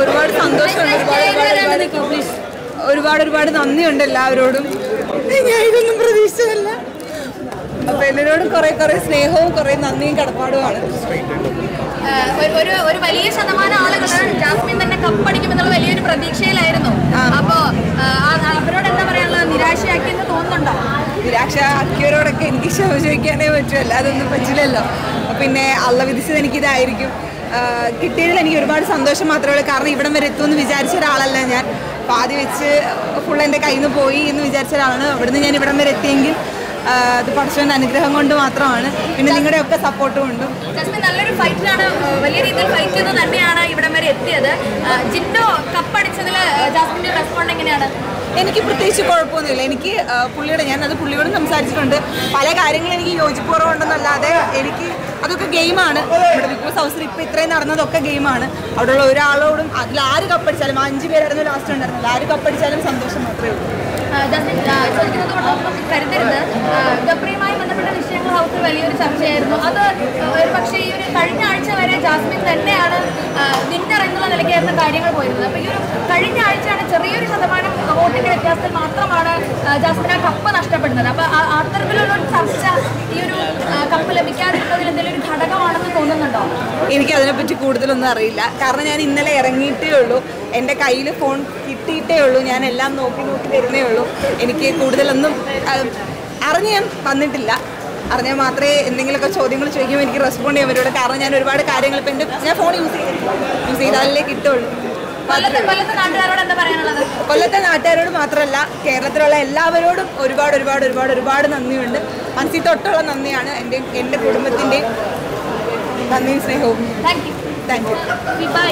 ഒരുപാട് സന്തോഷമുണ്ട് ഒരുപാട് ഒരുപാട് ഒരുപാട് ഒരുപാട് ഒരുപാട് നന്ദിയുണ്ട് എല്ലാവരോടും ഞാൻ ഇതൊന്നും പ്രതീക്ഷിച്ചതല്ല അപ്പൊ എന്നോട് കുറെ കുറെ സ്നേഹവും കുറെ നന്ദിയും കടപ്പാടുമാണ് ഏഹ് ഒരു- ഒരു ഒരു വലിയ ശതമാനം ആളുകൾ ജാസ്മിൻ തന്നെ കപ്പടിക്കുമെന്നുള്ള വലിയൊരു പ്രതീക്ഷയിലായിരുന്നു അപ്പോ ഏഹ് ആ- അവരോട് എന്താ പറയാനുള്ളത് നിരാശയാക്കിയെന്ന് തോന്നുന്നുണ്ടോ നിരാക്ഷ അക്കിയരോടൊക്കെ എനിക്ക് ക്ഷമ ചോദിക്കാനേ പറ്റൂ അല്ലാതൊന്നും പറ്റില്ലല്ലോ പിന്നെ അള്ള വിധിച്ചത് എനിക്കിതായിരിക്കും ആഹ് കിട്ടിയതിൽ എനിക്ക് ഒരുപാട് സന്തോഷം മാത്രമേ ഉള്ളൂ കാരണം ഇവിടം വരെ എത്തുമെന്ന് വിചാരിച്ച ഒരാളല്ല ഞാൻ പാതി വെച്ച് ഫുൾ എൻ്റെ കയ്യിൽ നിന്ന് പോയി എന്ന് വിചാരിച്ച ഒരാളാണ് അവിടുന്ന് ഞാൻ ഇവിടം വരെ എത്തിയെങ്കിൽ ആഹ് അത് പഠിച്ചവൻ്റെ അനുഗ്രഹം കൊണ്ട് മാത്രമാണ് പിന്നെ നിങ്ങളുടെ ഒക്കെ സപ്പോർട്ടും ഉണ്ട് ജാസ്മിൻ നല്ലൊരു ഫൈറ്റിലാണ് ഏഹ് വലിയ രീതിയിൽ ഫൈറ്റ് ചെയ്ത് തന്നെയാണ് ഇവിടം വരെ എത്തിയത് ഏഹ് ജിൻഡോ കപ്പടിച്ചതിൽ ജാസ്മിന്റെ റെസ്പോണ്ട് എങ്ങനെയാണ് എനിക്ക് പ്രത്യേകിച്ച് കുഴപ്പമൊന്നുമില്ല എനിക്ക് ആ, പുള്ളിയോട് ഞാൻ അത് പുള്ളിയോടും സംസാരിച്ചിട്ടുണ്ട് പല കാര്യങ്ങളും എനിക്ക് യോജിപ്പുറവുണ്ടെന്നല്ലാതെ എനിക്ക് അതൊക്കെ ഗെയിമാണ് ഇവിടെ ബിഗ് ബോസ് ഹൗസിൽ ഇപ്പോൾ ഇത്രയും നടന്നതൊക്കെ ഗെയിമാണ് അവിടെയുള്ള ഒരാളോടും അതിൽ ആര് കപ്പടിച്ചാലും ആ അഞ്ച് പേരായിരുന്നു ലാസ്റ്റ് ഉണ്ടായിരുന്നത് ആര് കപ്പടിച്ചാലും സന്തോഷം മാത്രമേ ഉള്ളൂ ഏഹ് ജാസ്മിൻ ഏഹ് ചോദിക്കുന്നത് കൊണ്ടൊന്നും കരുതരുത് ഏഹ് ഗബ്രിയുമായി ബന്ധപ്പെട്ട വിഷയങ്ങൾ ഹൗസിൽ വലിയൊരു ചർച്ചയായിരുന്നു അത് ഒരു പക്ഷേ ഈ ഒരു കഴിഞ്ഞ ആഴ്ച വരെ ജാസ്മിൻ തന്നെയാണ് വിന്നർ എന്നുള്ള നിലയ്ക്കായിരുന്നു കാര്യങ്ങൾ പോയിരുന്നത് അപ്പോൾ ഈ ഒരു കഴിഞ്ഞ ആഴ്ചയാണ് ചെറിയൊരു ശതമാനം വോട്ടിന്റെ വ്യത്യാസത്തിൽ മാത്രമാണ് ഏഹ് ജാസ്മിൻ ആ കപ്പ് നഷ്ടപ്പെടുന്നത് അപ്പോൾ അത്തരത്തിലുള്ള ഒരു ചർച്ച ഈ ഒരു ഏഹ് കപ്പ് ലഭിക്കാതിരുന്നതിൽ എന്തെങ്കിലും ഒരു ഘടകമാണെന്ന് തോന്നുന്നുണ്ടോ എനിക്ക് അതിനെപ്പറ്റി കൂടുതലൊന്നും അറിയില്ല കാരണം ഞാൻ ഇന്നലെ ഇറങ്ങിയിട്ടേ ഉള്ളൂ എൻ്റെ കയ്യിൽ ഫോൺ കിട്ടിയിട്ടേ ഉള്ളൂ ഞാൻ എല്ലാം നോക്കി നോക്കി വരുന്നേ ഉള്ളൂ എനിക്ക് കൂടുതലൊന്നും ആ, അറിഞ്ഞ് ഞാൻ വന്നിട്ടില്ല അറിഞ്ഞാൽ മാത്രമേ എന്തെങ്കിലുമൊക്കെ ചോദ്യങ്ങൾ ചോദിക്കുമ്പോൾ എനിക്ക് റെസ്പോണ്ട് ചെയ്യാൻ പറ്റുള്ളൂ കാരണം ഞാൻ ഒരുപാട് കാര്യങ്ങൾ ഇപ്പം എൻ്റെ ഞാൻ ഫോൺ യൂസ് ചെയ്തില്ല യൂസ് ചെയ്താലേ കിട്ടുള്ളൂ കൊല്ലത്തെ കൊല്ലത്തെ നാട്ടുകാരോട് എന്താ പറയാനുള്ളത് കൊല്ലത്തെ നാട്ടുകാരോട് മാത്രമല്ല കേരളത്തിലുള്ള എല്ലാവരോടും ഒരുപാട് ഒരുപാട് ഒരുപാട് ഒരുപാട് നന്ദിയുണ്ട് മനസ്സിൽ തൊട്ടുള്ള നന്ദിയാണ് എൻ്റെ എൻ്റെ കുടുംബത്തിൻ്റെയും നന്ദിയും സ്നേഹവും thank you thank you by